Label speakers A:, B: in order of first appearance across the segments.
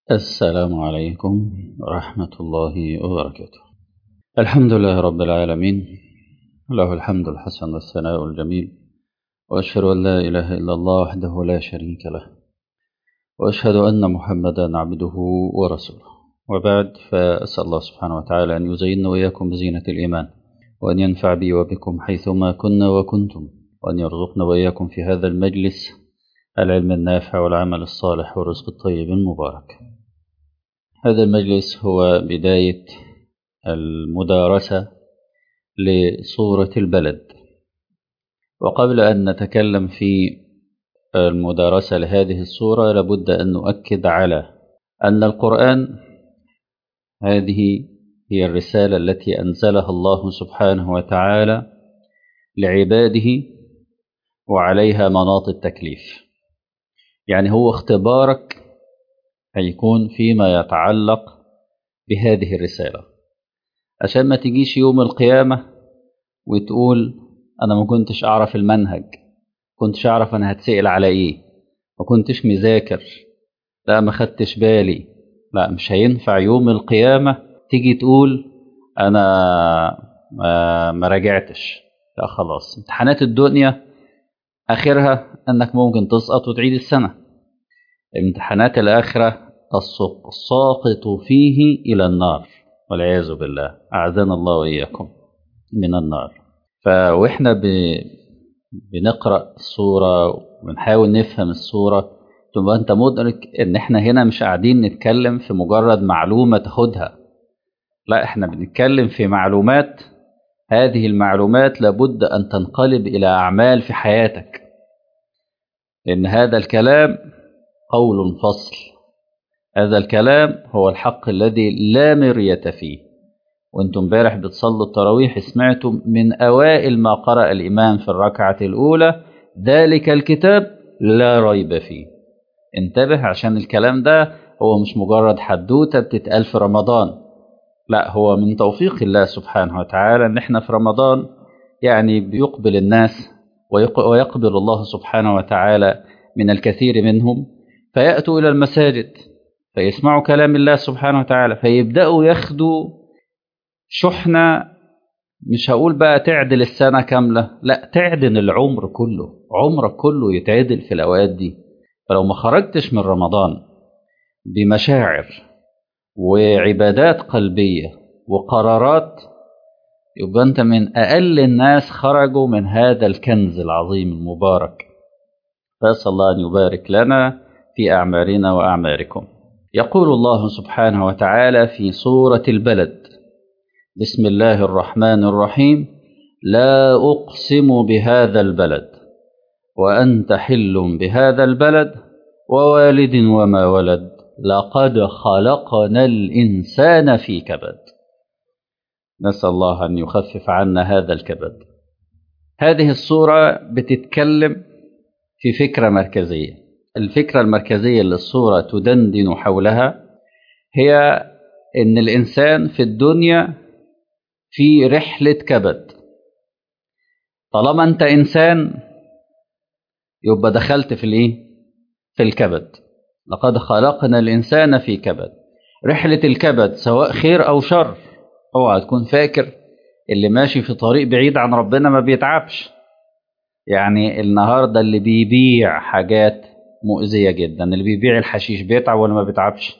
A: السلام عليكم ورحمة الله وبركاته الحمد لله رب العالمين له الحمد الحسن والثناء الجميل وأشهد أن لا إله إلا الله وحده لا شريك له وأشهد أن محمدا عبده ورسوله وبعد فأسأل الله سبحانه وتعالى أن يزيننا وإياكم بزينة الإيمان وأن ينفع بي وبكم حيثما كنا وكنتم وأن يرزقنا وإياكم في هذا المجلس العلم النافع والعمل الصالح والرزق الطيب المبارك هذا المجلس هو بداية المدارسة لصورة البلد وقبل أن نتكلم في المدارسة لهذه الصورة لابد أن نؤكد على أن القرآن هذه هي الرسالة التي أنزلها الله سبحانه وتعالى لعباده وعليها مناط التكليف يعني هو اختبارك هيكون فيما يتعلق بهذه الرسالة عشان ما تجيش يوم القيامة وتقول أنا ما كنتش أعرف المنهج كنتش أعرف أنا هتسأل على إيه ما كنتش مذاكر لا ما خدتش بالي لا مش هينفع يوم القيامة تيجي تقول أنا ما, ما راجعتش لا خلاص امتحانات الدنيا آخرها أنك ممكن تسقط وتعيد السنة امتحانات الآخرة الساقط فيه إلى النار والعياذ بالله أعزنا الله وإياكم من النار فوإحنا ب... بنقرأ السورة ونحاول نفهم السورة تبقى أنت مدرك إن إحنا هنا مش قاعدين نتكلم في مجرد معلومة تاخدها لا إحنا بنتكلم في معلومات هذه المعلومات لابد أن تنقلب إلى أعمال في حياتك إن هذا الكلام قول فصل هذا الكلام هو الحق الذي لا مرية فيه وانتم امبارح بتصلوا التراويح سمعتم من أوائل ما قرأ الإمام في الركعة الأولى ذلك الكتاب لا ريب فيه انتبه عشان الكلام ده هو مش مجرد حدوتة بتتقال في رمضان لا هو من توفيق الله سبحانه وتعالى ان احنا في رمضان يعني بيقبل الناس ويقبل الله سبحانه وتعالى من الكثير منهم فيأتوا إلى المساجد فيسمعوا كلام الله سبحانه وتعالى فيبدأوا ياخدوا شحنة مش هقول بقى تعدل السنة كاملة لا تعدل العمر كله عمرك كله يتعدل في الأوقات دي فلو ما خرجتش من رمضان بمشاعر وعبادات قلبية وقرارات يبقى أنت من أقل الناس خرجوا من هذا الكنز العظيم المبارك فأسأل الله أن يبارك لنا في أعمالنا وأعمالكم يقول الله سبحانه وتعالى في سورة البلد بسم الله الرحمن الرحيم لا أقسم بهذا البلد وأنت حل بهذا البلد ووالد وما ولد لقد خلقنا الإنسان في كبد نسأل الله أن يخفف عنا هذا الكبد هذه الصورة بتتكلم في فكرة مركزية الفكرة المركزية اللي الصورة تدندن حولها هي إن الإنسان في الدنيا في رحلة كبد طالما أنت إنسان يبقى دخلت في الإيه؟ في الكبد لقد خلقنا الإنسان في كبد رحلة الكبد سواء خير أو شر اوعى تكون فاكر اللي ماشي في طريق بعيد عن ربنا ما بيتعبش يعني النهارده اللي بيبيع حاجات مؤذية جدا اللي بيبيع الحشيش بيتعب ولا ما بيتعبش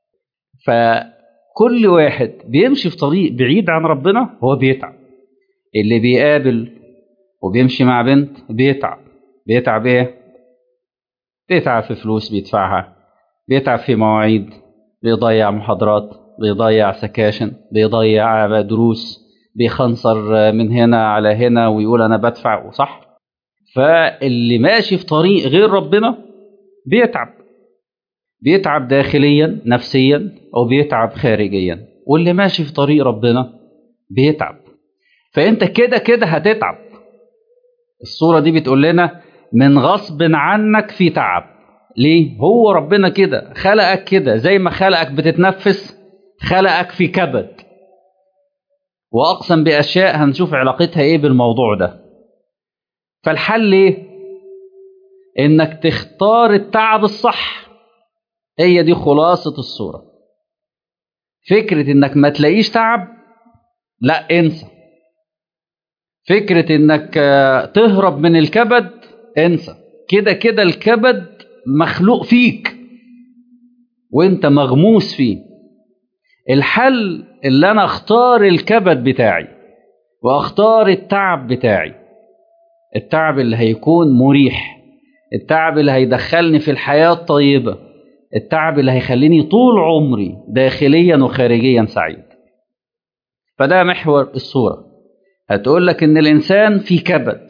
A: فكل واحد بيمشي في طريق بعيد عن ربنا هو بيتعب اللي بيقابل وبيمشي مع بنت بيتعب بيتعب ايه بيتعب في فلوس بيدفعها بيتعب في مواعيد بيضيع محاضرات بيضيع سكاشن بيضيع دروس بيخنصر من هنا على هنا ويقول انا بدفع صح فاللي ماشي في طريق غير ربنا بيتعب بيتعب داخليا نفسيا او بيتعب خارجيا واللي ماشي في طريق ربنا بيتعب فانت كده كده هتتعب الصوره دي بتقول لنا من غصب عنك في تعب ليه هو ربنا كده خلقك كده زي ما خلقك بتتنفس خلقك في كبد واقسم باشياء هنشوف علاقتها ايه بالموضوع ده فالحل ايه انك تختار التعب الصح هي دي خلاصة الصورة فكرة انك ما تلاقيش تعب لا انسى فكرة انك تهرب من الكبد انسى كده كده الكبد مخلوق فيك وانت مغموس فيه الحل اللي انا اختار الكبد بتاعي واختار التعب بتاعي التعب اللي هيكون مريح التعب اللي هيدخلني في الحياة الطيبة التعب اللي هيخليني طول عمري داخليا وخارجيا سعيد فده محور الصورة هتقول لك ان الانسان في كبد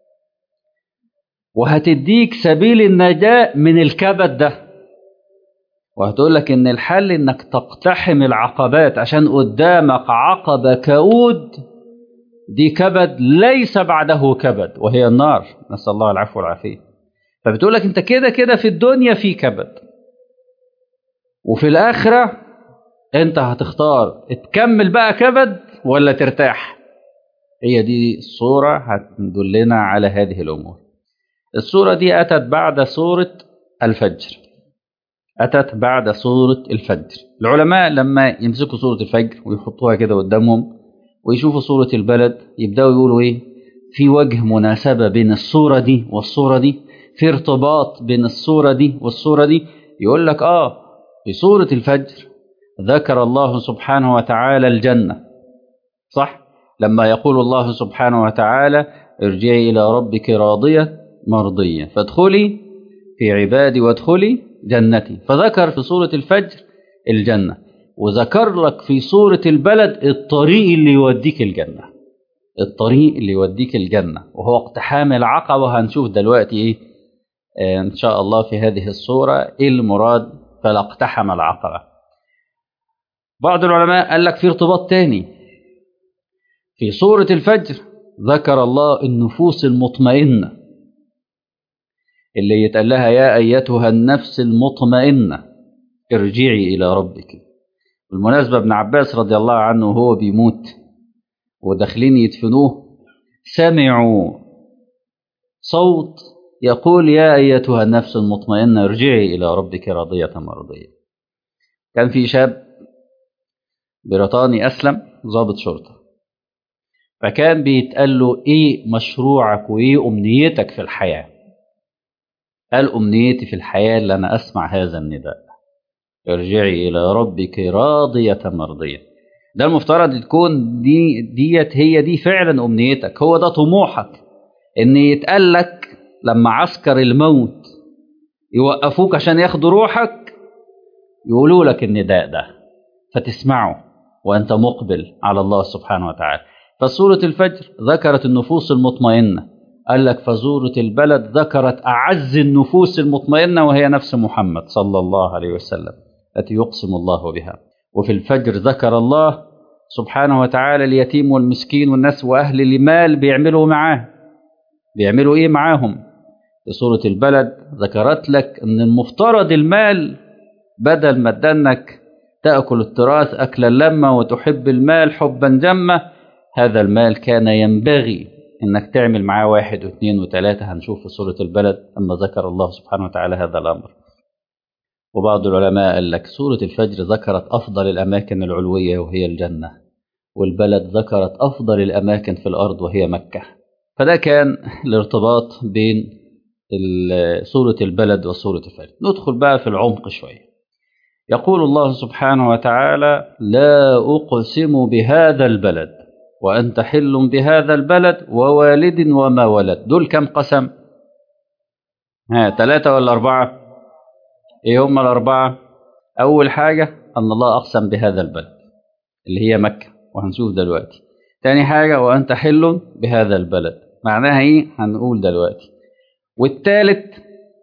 A: وهتديك سبيل النجاة من الكبد ده وهتقول لك ان الحل انك تقتحم العقبات عشان قدامك عقبة كؤود دي كبد ليس بعده كبد وهي النار نسأل الله العفو والعافية فبتقول لك انت كده كده في الدنيا في كبد وفي الآخرة انت هتختار تكمل بقى كبد ولا ترتاح هي دي الصورة هتدلنا على هذه الأمور الصورة دي أتت بعد سورة الفجر أتت بعد سورة الفجر العلماء لما يمسكوا سورة الفجر ويحطوها كده قدامهم ويشوفوا سورة البلد يبدأوا يقولوا إيه في وجه مناسبة بين الصورة دي والصورة دي في ارتباط بين الصورة دي والصورة دي يقول لك آه في سورة الفجر ذكر الله سبحانه وتعالى الجنة صح لما يقول الله سبحانه وتعالى ارجعي إلى ربك راضية مرضية فادخلي في عبادي وادخلي جنتي فذكر في سورة الفجر الجنة وذكر لك في سورة البلد الطريق اللي يوديك الجنة الطريق اللي يوديك الجنة وهو اقتحام العقبة هنشوف دلوقتي ايه آه ان شاء الله في هذه الصورة ايه المراد فلا اقتحم العقبة بعض العلماء قال لك في ارتباط تاني في سورة الفجر ذكر الله النفوس المطمئنة اللي يتقال لها يا أيتها النفس المطمئنة ارجعي إلى ربك بالمناسبة ابن عباس رضي الله عنه وهو بيموت وداخلين يدفنوه سمعوا صوت يقول يا أيتها النفس المطمئنة ارجعي إلى ربك راضية مرضية كان في شاب بريطاني أسلم ضابط شرطة فكان بيتقال له إيه مشروعك وإيه أمنيتك في الحياة قال أمنيتي في الحياة اللي أنا أسمع هذا النداء ارجعي إلى ربك راضية مرضية ده المفترض تكون دي ديت هي دي فعلا أمنيتك هو ده طموحك إن يتقال لك لما عسكر الموت يوقفوك عشان ياخدوا روحك يقولوا لك النداء ده فتسمعه وأنت مقبل على الله سبحانه وتعالى فسورة الفجر ذكرت النفوس المطمئنة قال لك فزورة البلد ذكرت أعز النفوس المطمئنة وهي نفس محمد صلى الله عليه وسلم التي يقسم الله بها وفي الفجر ذكر الله سبحانه وتعالى اليتيم والمسكين والناس وأهل المال بيعملوا معاه بيعملوا إيه معاهم في سورة البلد ذكرت لك أن المفترض المال بدل ما ادانك تأكل التراث أكل اللمة وتحب المال حبا جما هذا المال كان ينبغي انك تعمل معاه واحد واثنين وثلاثة هنشوف في سورة البلد أما ذكر الله سبحانه وتعالى هذا الأمر وبعض العلماء قال لك سورة الفجر ذكرت أفضل الأماكن العلوية وهي الجنة والبلد ذكرت أفضل الأماكن في الأرض وهي مكة فده كان الارتباط بين سورة البلد وسورة الفجر ندخل بقى في العمق شوية يقول الله سبحانه وتعالى لا أقسم بهذا البلد وأنت حل بهذا البلد ووالد وما ولد دول كم قسم ها ثلاثة ولا أربعة إيه هم الأربعة أول حاجة أن الله أقسم بهذا البلد اللي هي مكة وهنشوف دلوقتي تاني حاجة وأنت حل بهذا البلد معناها إيه هنقول دلوقتي والثالث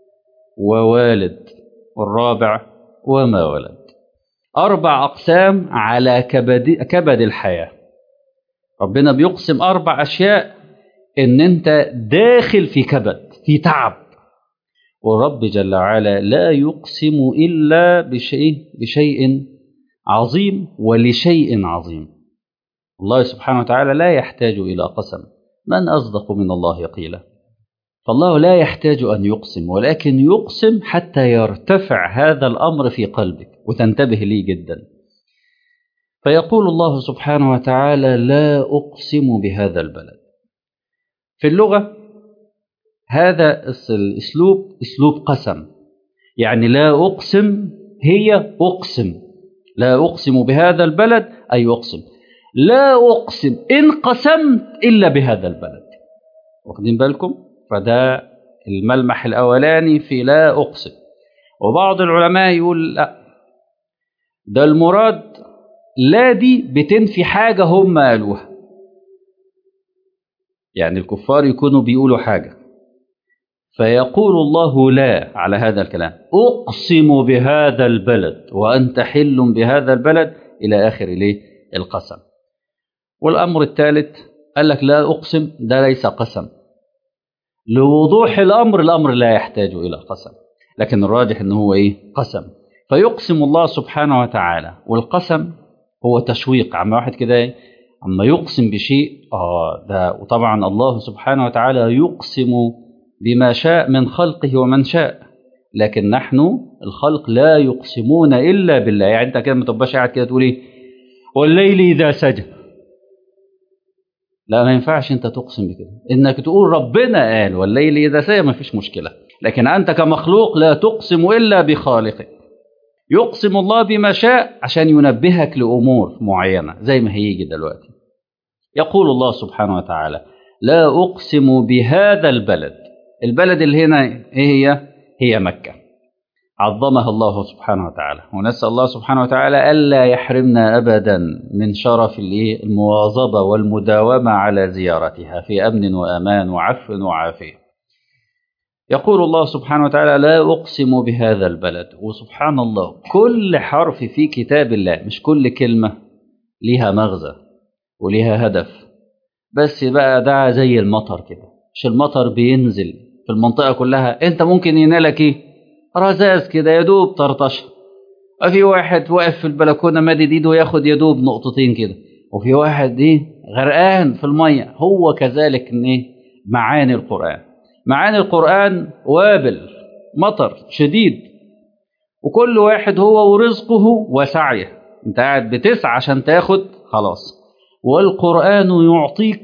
A: ووالد والرابع وما ولد أربع أقسام على كبد, كبد الحياة ربنا بيقسم أربع أشياء إن أنت داخل في كبد في تعب والرب جل وعلا لا يقسم إلا بشيء بشيء عظيم ولشيء عظيم الله سبحانه وتعالى لا يحتاج إلى قسم من أصدق من الله قيلا فالله لا يحتاج أن يقسم ولكن يقسم حتى يرتفع هذا الأمر في قلبك وتنتبه ليه جدا فيقول الله سبحانه وتعالى لا أقسم بهذا البلد في اللغة هذا الأسلوب أسلوب قسم يعني لا أقسم هي أقسم لا أقسم بهذا البلد أي أقسم لا أقسم إن قسمت إلا بهذا البلد واخدين بالكم فده الملمح الأولاني في لا أقسم وبعض العلماء يقول لا ده المراد لا دي بتنفي حاجة هم قالوها يعني الكفار يكونوا بيقولوا حاجة فيقول الله لا على هذا الكلام أقسم بهذا البلد وأنت حل بهذا البلد إلى آخر ليه القسم والأمر الثالث قال لك لا أقسم ده ليس قسم لوضوح الأمر الأمر لا يحتاج إلى قسم لكن الراجح أنه هو إيه قسم فيقسم الله سبحانه وتعالى والقسم هو تشويق عما واحد كده إيه عما يقسم بشيء آه ده وطبعا الله سبحانه وتعالى يقسم بما شاء من خلقه ومن شاء لكن نحن الخلق لا يقسمون إلا بالله يعني أنت كده ما تبقاش قاعد كده تقول إيه والليل إذا سجى لا ما ينفعش أنت تقسم بكده إنك تقول ربنا قال والليل إذا سجى ما فيش مشكلة لكن أنت كمخلوق لا تقسم إلا بخالقك يقسم الله بما شاء عشان ينبهك لأمور معينة زي ما هيجي دلوقتي يقول الله سبحانه وتعالى لا أقسم بهذا البلد البلد اللي هنا إيه هي هي مكة عظمها الله سبحانه وتعالى ونسأل الله سبحانه وتعالى ألا يحرمنا أبدا من شرف المواظبة والمداومة على زيارتها في أمن وأمان وعفو وعافية يقول الله سبحانه وتعالى لا أقسم بهذا البلد وسبحان الله كل حرف في كتاب الله مش كل كلمة ليها مغزى وليها هدف بس بقى ده زي المطر كده مش المطر بينزل في المنطقة كلها انت ممكن ينالك ايه رذاذ كده يدوب طرطشة وفي واحد واقف في البلكونة مادد ايده ياخد يدوب نقطتين كده وفي واحد ايه غرقان في المية هو كذلك ايه معاني القرآن معاني القرآن وابل مطر شديد وكل واحد هو ورزقه وسعيه انت قاعد بتسعى عشان تاخد خلاص والقرآن يعطيك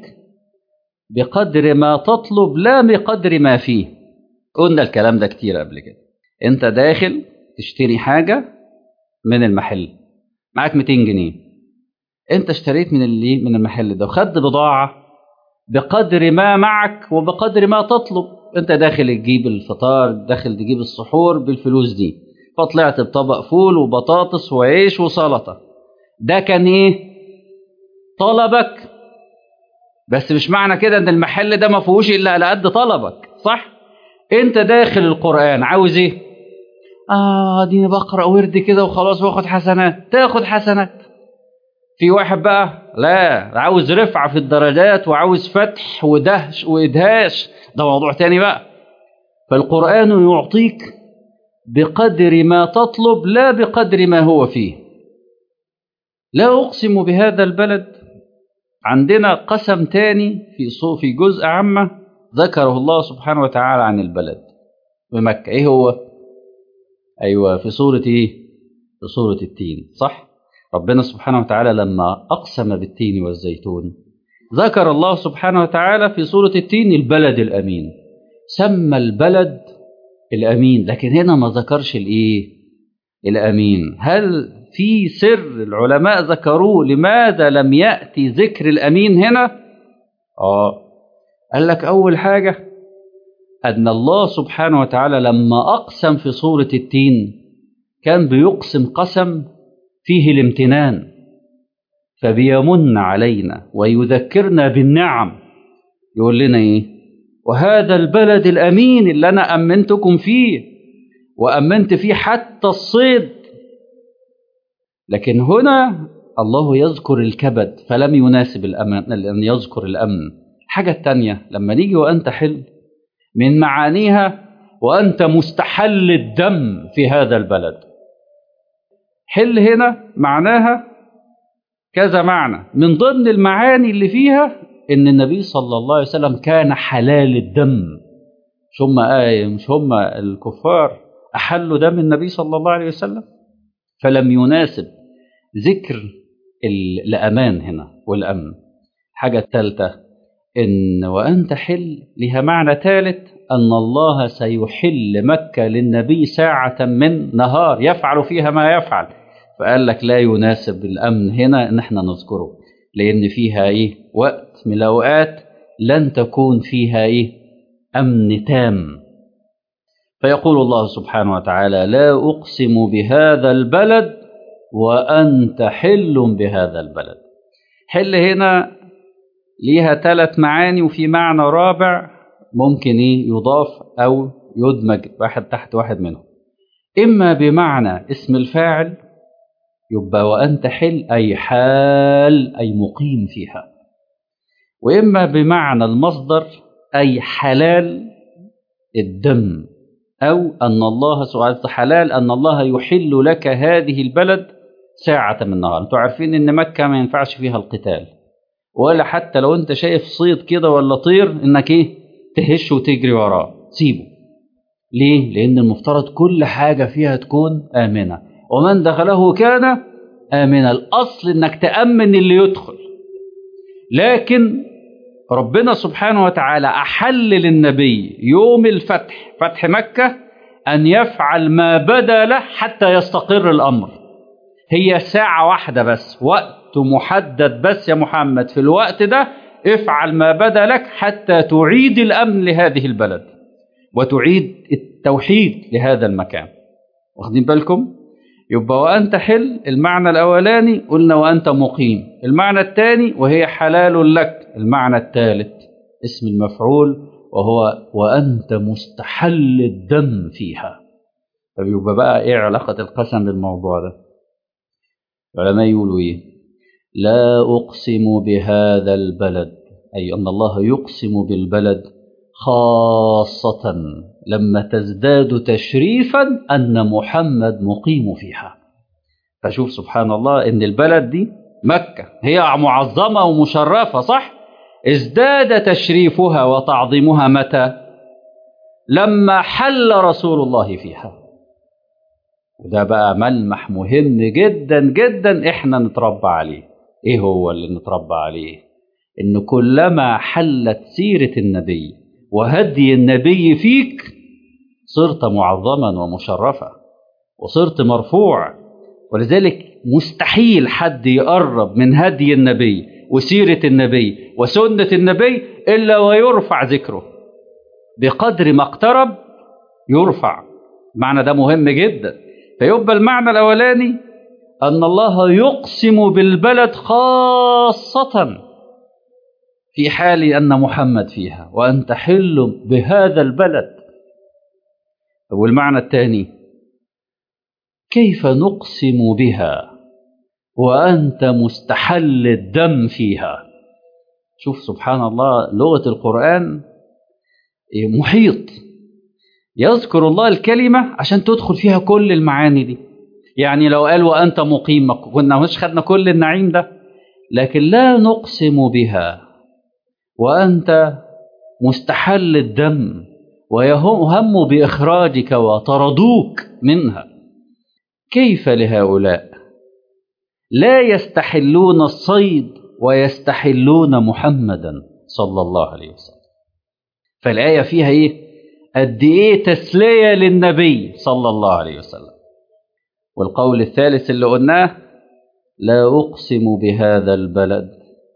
A: بقدر ما تطلب لا بقدر ما فيه قلنا الكلام ده كتير قبل كده انت داخل تشتري حاجة من المحل معاك 200 جنيه انت اشتريت من اللي من المحل ده وخدت بضاعة بقدر ما معك وبقدر ما تطلب انت داخل تجيب الفطار داخل تجيب السحور بالفلوس دي فطلعت بطبق فول وبطاطس وعيش وسلطة ده كان ايه طلبك بس مش معنى كده ان المحل ده ما فيهوش الا على قد طلبك صح انت داخل القران عاوز ايه اه دي بقرا ورد كده وخلاص واخد حسنات تاخد حسنات في واحد بقى لا عاوز رفعه في الدرجات وعاوز فتح ودهش وادهاش ده موضوع تاني بقى فالقران يعطيك بقدر ما تطلب لا بقدر ما هو فيه لا اقسم بهذا البلد عندنا قسم تاني في في جزء عامة ذكره الله سبحانه وتعالى عن البلد بمكة ايه هو ايوه في سورة ايه في سورة التين صح ربنا سبحانه وتعالى لما اقسم بالتين والزيتون ذكر الله سبحانه وتعالى في سورة التين البلد الامين سمى البلد الامين لكن هنا ما ذكرش الايه الامين هل في سر العلماء ذكروه لماذا لم يأتي ذكر الأمين هنا آه قال لك أول حاجة أن الله سبحانه وتعالى لما أقسم في سورة التين كان بيقسم قسم فيه الامتنان فبيمن علينا ويذكرنا بالنعم يقول لنا إيه وهذا البلد الأمين اللي أنا أمنتكم فيه وأمنت فيه حتى الصيد لكن هنا الله يذكر الكبد فلم يناسب الأمن أن يذكر الأمن الحاجة التانية لما نيجي وأنت حل من معانيها وأنت مستحل الدم في هذا البلد حل هنا معناها كذا معنى من ضمن المعاني اللي فيها ان النبي صلى الله عليه وسلم كان حلال الدم مش هم آية مش هم الكفار أحلوا دم النبي صلى الله عليه وسلم فلم يناسب ذكر الأمان هنا والأمن الحاجة الثالثة إن وأن تحل لها معنى ثالث أن الله سيحل مكة للنبي ساعة من نهار يفعل فيها ما يفعل فقال لك لا يناسب الأمن هنا إن احنا نذكره لأن فيها إيه وقت من الأوقات لن تكون فيها إيه أمن تام فيقول الله سبحانه وتعالى لا أقسم بهذا البلد وأنت حل بهذا البلد حل هنا ليها ثلاث معاني وفي معنى رابع ممكن إيه يضاف أو يدمج واحد تحت واحد منهم إما بمعنى اسم الفاعل يبقى وأنت حل أي حال أي مقيم فيها وإما بمعنى المصدر أي حلال الدم أو أن الله سبحانه حلال أن الله يحل لك هذه البلد ساعة من النهار أنتوا عارفين أن مكة ما ينفعش فيها القتال ولا حتى لو أنت شايف صيد كده ولا طير إنك إيه تهش وتجري وراه سيبه ليه؟ لأن المفترض كل حاجة فيها تكون آمنة ومن دخله كان آمنا الأصل إنك تأمن اللي يدخل لكن ربنا سبحانه وتعالى أحل للنبي يوم الفتح فتح مكة أن يفعل ما بدا له حتى يستقر الأمر هي ساعة واحدة بس وقت محدد بس يا محمد في الوقت ده افعل ما بدا لك حتى تعيد الأمن لهذه البلد وتعيد التوحيد لهذا المكان واخدين بالكم يبقى وأنت حل المعنى الأولاني قلنا وأنت مقيم المعنى الثاني وهي حلال لك المعنى الثالث اسم المفعول وهو وأنت مستحل الدم فيها طب يبقى بقى إيه علاقة القسم بالموضوع ده العلماء يقولوا إيه لا أقسم بهذا البلد أي أن الله يقسم بالبلد خاصة لما تزداد تشريفا أن محمد مقيم فيها فشوف سبحان الله أن البلد دي مكة هي معظمة ومشرفة صح ازداد تشريفها وتعظيمها متى لما حل رسول الله فيها وده بقى ملمح مهم جدا جدا احنا نتربى عليه ايه هو اللي نتربى عليه ان كلما حلت سيرة النبي وهدي النبي فيك صرت معظما ومشرفا وصرت مرفوع ولذلك مستحيل حد يقرب من هدي النبي وسيرة النبي وسنة النبي إلا ويرفع ذكره بقدر ما اقترب يرفع معنى ده مهم جدا فيبقى المعنى الأولاني أن الله يقسم بالبلد خاصة في حال أن محمد فيها وأن تحل بهذا البلد والمعنى الثاني كيف نقسم بها وأنت مستحل الدم فيها شوف سبحان الله لغة القرآن محيط يذكر الله الكلمة عشان تدخل فيها كل المعاني دي يعني لو قال وأنت مقيم كنا مش خدنا كل النعيم ده لكن لا نقسم بها وأنت مستحل الدم ويهم بإخراجك وطردوك منها كيف لهؤلاء لا يستحلون الصيد ويستحلون محمدا صلى الله عليه وسلم فالآية فيها إيه قد إيه تسلية للنبي صلى الله عليه وسلم والقول الثالث اللي قلناه لا أقسم بهذا البلد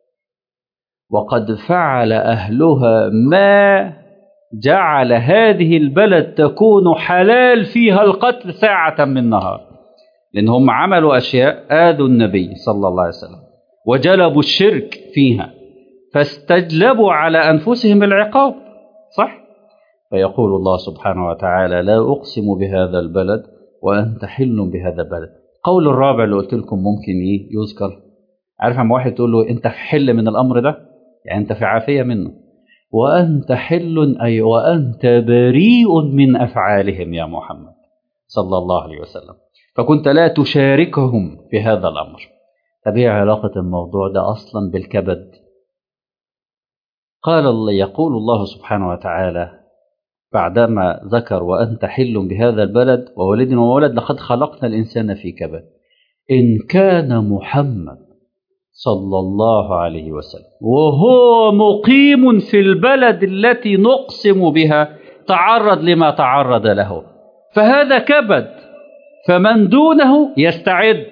A: وقد فعل أهلها ما جعل هذه البلد تكون حلال فيها القتل ساعة من نهار لأن هم عملوا أشياء آذوا النبي صلى الله عليه وسلم وجلبوا الشرك فيها فاستجلبوا على أنفسهم العقاب صح؟ فيقول الله سبحانه وتعالى لا أقسم بهذا البلد وأنت حل بهذا البلد قول الرابع اللي قلت لكم ممكن إيه يذكر عارف عم واحد تقول له أنت في حل من الأمر ده يعني أنت في عافية منه وأنت حل أي وأنت بريء من أفعالهم يا محمد صلى الله عليه وسلم فكنت لا تشاركهم في هذا الأمر طب ايه علاقة الموضوع ده أصلا بالكبد قال الله يقول الله سبحانه وتعالى بعدما ذكر وأنت حل بهذا البلد وولد وولد لقد خلقنا الإنسان في كبد إن كان محمد صلى الله عليه وسلم وهو مقيم في البلد التي نقسم بها تعرض لما تعرض له فهذا كبد فمن دونه يستعد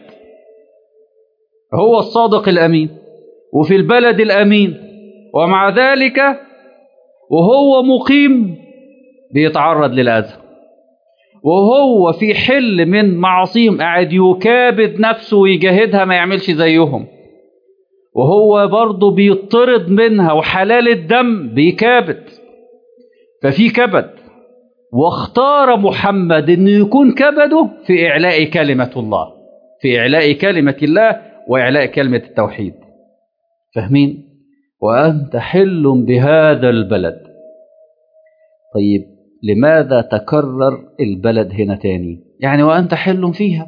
A: هو الصادق الأمين وفي البلد الأمين ومع ذلك وهو مقيم بيتعرض للأذى وهو في حل من معاصيهم قاعد يكابد نفسه ويجاهدها ما يعملش زيهم وهو برضه بيطرد منها وحلال الدم بيكابد ففي كبد واختار محمد انه يكون كبده في اعلاء كلمه الله في اعلاء كلمه الله واعلاء كلمه التوحيد فاهمين وانت حل بهذا البلد طيب لماذا تكرر البلد هنا تاني يعني وانت حل فيها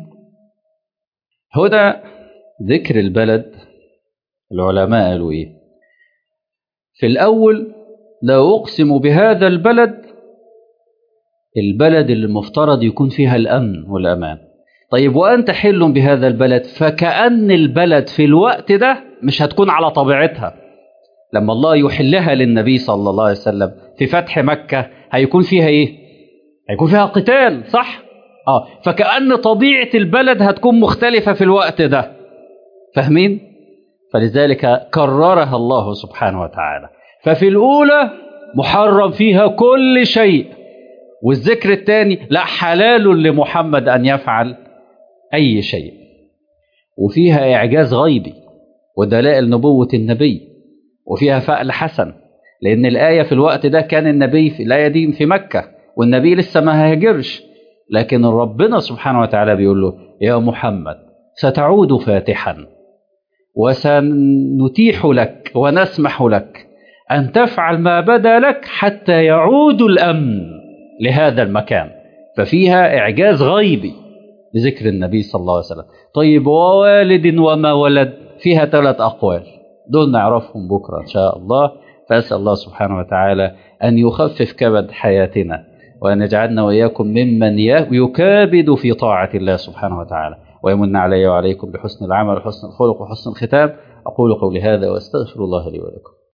A: هنا ذكر البلد العلماء قالوا ايه في الاول لا اقسم بهذا البلد البلد اللي المفترض يكون فيها الامن والامان طيب وانت حل بهذا البلد فكأن البلد في الوقت ده مش هتكون على طبيعتها لما الله يحلها للنبي صلى الله عليه وسلم في فتح مكة هيكون فيها ايه هيكون فيها قتال صح اه فكأن طبيعة البلد هتكون مختلفة في الوقت ده فاهمين فلذلك كررها الله سبحانه وتعالى ففي الأولى محرم فيها كل شيء والذكر الثاني لا حلال لمحمد أن يفعل أي شيء وفيها إعجاز غيبي ودلائل نبوة النبي وفيها فأل حسن لأن الآية في الوقت ده كان النبي في الآية دي في مكة والنبي لسه ما هاجرش لكن ربنا سبحانه وتعالى بيقول له يا محمد ستعود فاتحا وسنتيح لك ونسمح لك أن تفعل ما بدا لك حتى يعود الأمن لهذا المكان ففيها إعجاز غيبي لذكر النبي صلى الله عليه وسلم طيب ووالد وما ولد فيها ثلاث أقوال دول نعرفهم بكرة إن شاء الله فأسأل الله سبحانه وتعالى أن يخفف كبد حياتنا وأن يجعلنا وإياكم ممن يكابد في طاعة الله سبحانه وتعالى ويمن علي وعليكم بحسن العمل وحسن الخلق وحسن الختام أقول قولي هذا وأستغفر الله لي ولكم